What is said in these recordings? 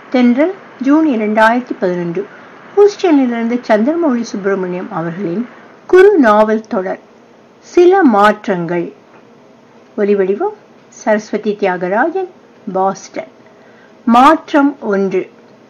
தென்றல் ஜூன் இரண்டாயிரத்தி பதினொன்று ஹூஸ்டனிலிருந்து சந்திரமௌழி சுப்பிரமணியம் அவர்களின் குறு நாவல் தொடர் சில மாற்றங்கள் ஒலிவடிவம் சரஸ்வதி தியாகராஜன் பாஸ்டன் மாற்றம் ஒன்று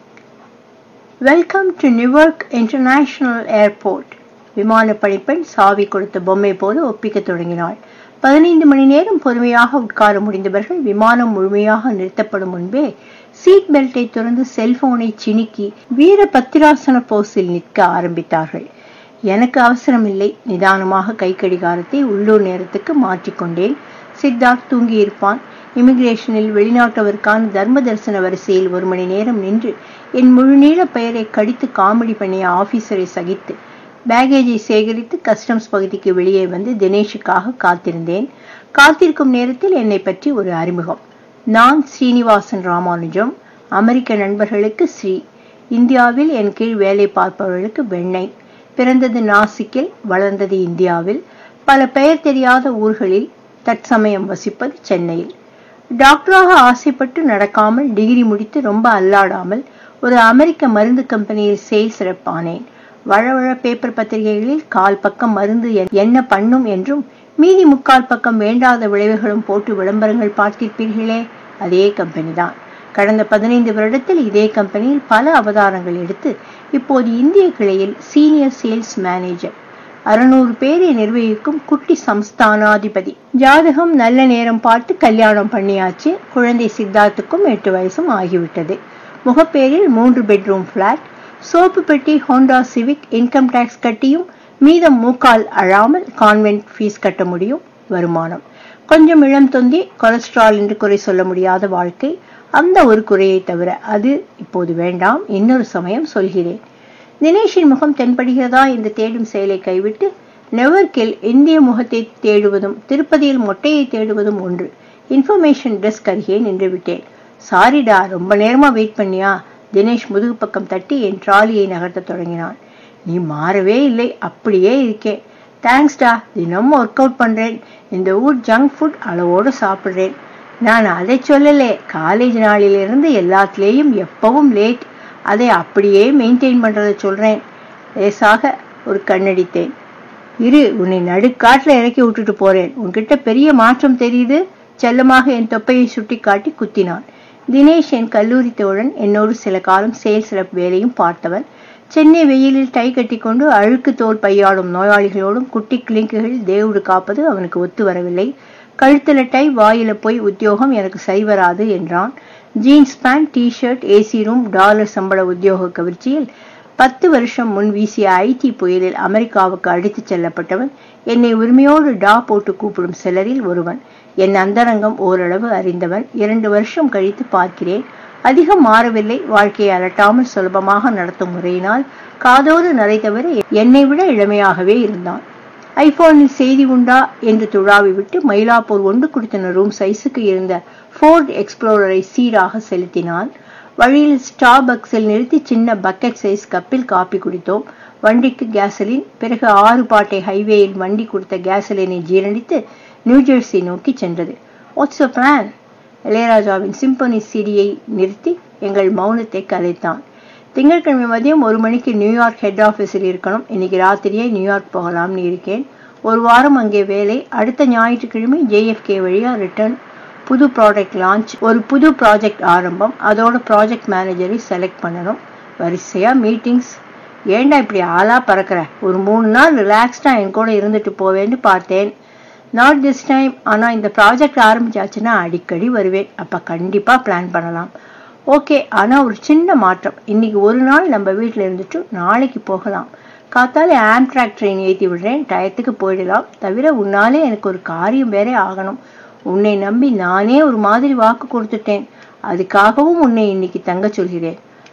welcome to New York international airport விமான பணிப்பெண் சாவி கொடுத்த பொம்மை போல ஒப்பிக்க தொடங்கினாள் பதினைந்து மணி நேரம் பொறுமையாக உட்கார முடிந்தவர்கள் விமானம் முழுமையாக நிறுத்தப்படும் முன்பே சீட் பெல்ட்டை துறந்து செல்போனை சிணுக்கி வீர பத்திராசன போஸில் நிற்க ஆரம்பித்தார்கள் எனக்கு அவசரமில்லை நிதானமாக கை கடிகாரத்தை உள்ளூர் நேரத்துக்கு மாற்றிக்கொண்டேன் சித்தார்த் தூங்கியிருப்பான் இமிகிரேஷனில் வெளிநாட்டவருக்கான தர்ம தரிசன வரிசையில் ஒரு மணி நேரம் நின்று என் முழுநீள பெயரை கடித்து காமெடி பண்ணிய ஆபீசரை சகித்து பேகேஜை சேகரித்து கஸ்டம்ஸ் பகுதிக்கு வெளியே வந்து தினேஷுக்காக காத்திருந்தேன் காத்திருக்கும் நேரத்தில் என்னை பற்றி ஒரு அறிமுகம் நான் ஸ்ரீனிவாசன் ராமானுஜம் அமெரிக்க நண்பர்களுக்கு ஸ்ரீ இந்தியாவில் என் கீழ் வேலை பார்ப்பவர்களுக்கு வெண்ணெய் பிறந்தது நாசிக்கில் வளர்ந்தது இந்தியாவில் பல பெயர் தெரியாத ஊர்களில் தற்சமயம் வசிப்பது சென்னையில் டாக்டராக ஆசைப்பட்டு நடக்காமல் டிகிரி முடித்து ரொம்ப அல்லாடாமல் ஒரு அமெரிக்க மருந்து கம்பெனியில் சேல்ஸ் ரெப்பானேன் வழவழ பேப்பர் பத்திரிகைகளில் கால் பக்கம் மருந்து என்ன பண்ணும் என்றும் மீதி முக்கால் பக்கம் வேண்டாத விளைவுகளும் போட்டு விளம்பரங்கள் பார்த்திருப்பீர்களே அதே கம்பெனி தான் கடந்த பதினைந்து வருடத்தில் இதே கம்பெனியில் பல அவதாரங்கள் எடுத்து இப்போது இந்திய கிளையில் சீனியர் சேல்ஸ் மேனேஜர் அறுநூறு பேரை நிர்வகிக்கும் குட்டி சம்ஸ்தானாதிபதி ஜாதகம் நல்ல நேரம் பார்த்து கல்யாணம் பண்ணியாச்சு குழந்தை சித்தார்த்துக்கும் எட்டு வயசும் ஆகிவிட்டது முகப்பேரில் மூன்று பெட்ரூம் பிளாட் சோப்பு பெட்டி ஹோண்டா சிவிக் இன்கம் டாக்ஸ் கட்டியும் மீதம் மூக்கால் அழாமல் கான்வென்ட் ஃபீஸ் கட்ட முடியும் வருமானம் கொஞ்சம் இளம் தொந்தி கொலஸ்ட்ரால் என்று குறை சொல்ல முடியாத வாழ்க்கை அந்த ஒரு குறையை தவிர அது இப்போது வேண்டாம் இன்னொரு சமயம் சொல்கிறேன் தினேஷின் முகம் தென்படுகிறதா என்று தேடும் செயலை கைவிட்டு நெவர்கில் இந்திய முகத்தை தேடுவதும் திருப்பதியில் மொட்டையை தேடுவதும் ஒன்று இன்ஃபர்மேஷன் டெஸ்க் அருகே நின்று விட்டேன் சாரிடா ரொம்ப நேரமா வெயிட் பண்ணியா தினேஷ் முதுகு பக்கம் தட்டி என் ட்ராலியை நகர்த்த தொடங்கினான் நீ மாறவே இல்லை அப்படியே இருக்கேன் தேங்க்ஸ்டா தினமும் ஒர்க் அவுட் பண்றேன் இந்த ஊர் ஜங்க் ஃபுட் அளவோடு சாப்பிடுறேன் நான் அதை சொல்லலே காலேஜ் நாளிலிருந்து எல்லாத்துலேயும் எப்பவும் லேட் அதை அப்படியே மெயின்டைன் பண்றதை சொல்றேன் லேசாக ஒரு கண்ணடித்தேன் இரு உன்னை நடுக்காட்டில் இறக்கி விட்டுட்டு போறேன் உன்கிட்ட பெரிய மாற்றம் தெரியுது செல்லமாக என் தொப்பையை சுட்டி காட்டி குத்தினான் தினேஷ் என் கல்லூரி தோழன் என்னோடு சில காலம் சேல்ஸ் ரெப் வேலையும் பார்த்தவன் சென்னை வெயிலில் டை கட்டிக்கொண்டு அழுக்கு தோல் பையாடும் நோயாளிகளோடும் குட்டி கிளிங்குகள் தேவுடு காப்பது அவனுக்கு ஒத்து வரவில்லை கழுத்துல டை வாயில போய் உத்தியோகம் எனக்கு சரி வராது என்றான் jeans pant T shirt AC room dollar சம்பள உத்தியோக கவர்ச்சியில் பத்து வருஷம் முன் வீசிய ஐடி புயலில் அமெரிக்காவுக்கு அடித்துச் செல்லப்பட்டவன் என்னை உரிமையோடு டா போட்டு கூப்பிடும் சிலரில் ஒருவன் என் அந்தரங்கம் ஓரளவு அறிந்தவன் இரண்டு வருஷம் கழித்து பார்க்கிறேன் அதிகம் மாறவில்லை வாழ்க்கையை அலட்டாமல் சுலபமாக நடத்தும் முறையினால் காதோடு நரை தவிர என்னை விட இளமையாகவே இருந்தான் ஐபோனில் செய்தி உண்டா என்று துழாவி விட்டு மயிலாப்பூர் ஒன்று கொடுத்தன ரூம் சைஸுக்கு இருந்த ஃபோர்ட் எக்ஸ்ப்ளோரரை சீராக செலுத்தினான் வழியில் ஸ்டார்பக்ஸில் நிறுத்தி சின்ன பக்கெட் சைஸ் கப்பில் காப்பி குடித்தோம் வண்டிக்கு கேசலின் பிறகு ஆறு பாட்டை ஹைவேயில் வண்டி கொடுத்த கேசலினை ஜீரணித்து நியூஜெர்சி நோக்கி சென்றது வாட்ஸ் அ பிளான் இளையராஜாவின் சிம்பனி சிடியை நிறுத்தி எங்கள் மௌனத்தை கலைத்தான் திங்கட்கிழமை மதியம் ஒரு மணிக்கு நியூயார்க் ஹெட் ஆஃபீஸில் இருக்கணும் இன்னைக்கு ராத்திரியே நியூயார்க் போகலாம்னு இருக்கேன் ஒரு வாரம் அங்கே வேலை அடுத்த ஞாயிற்றுக்கிழமை ஜேஎஃப்கே வழியா ரிட்டர்ன் புது ப்ராடக்ட் லான்ச் ஒரு புது ப்ராஜெக்ட் ஆரம்பம் அதோட ப்ராஜெக்ட் மேனேஜரை செலக்ட் பண்ணணும் வரிசையா மீட்டிங்ஸ் ஏண்டா இப்படி ஆளா பறக்கிற ஒரு மூணு நாள் ரிலாக்ஸ்டா என் கூட இருந்துட்டு போவேன்னு பார்த்தேன் நாட் திஸ் டைம் ஆனால் இந்த ப்ராஜெக்ட் ஆரம்பிச்சாச்சுன்னா அடிக்கடி வருவேன் அப்போ கண்டிப்பாக பிளான் பண்ணலாம் ஓகே ஆனால் ஒரு சின்ன மாற்றம் இன்னைக்கு ஒரு நாள் நம்ம வீட்டில் இருந்துட்டு நாளைக்கு போகலாம் காத்தாலே ஆம்ட்ராக் ட்ரெயின் ஏற்றி விடுறேன் டயத்துக்கு போயிடலாம் தவிர உன்னாலே எனக்கு ஒரு காரியம் வேறே ஆகணும் உன்னை நம்பி நானே ஒரு மாதிரி வாக்கு கொடுத்துட்டேன் அதுக்காகவும் உன்னை இன்னைக்கு தங்க சொல்கிறேன்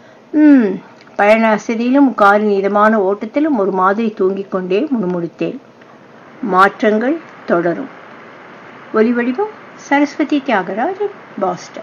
ம் பயண வசதியிலும் காரின் இதமான ஓட்டத்திலும் ஒரு மாதிரி தூங்கிக் கொண்டே முணுமுணுத்தேன் மாற்றங்கள் தொடரும் ஒலிவடிவம் சரஸ்வதி தியாகராஜன் பாஸ்டன்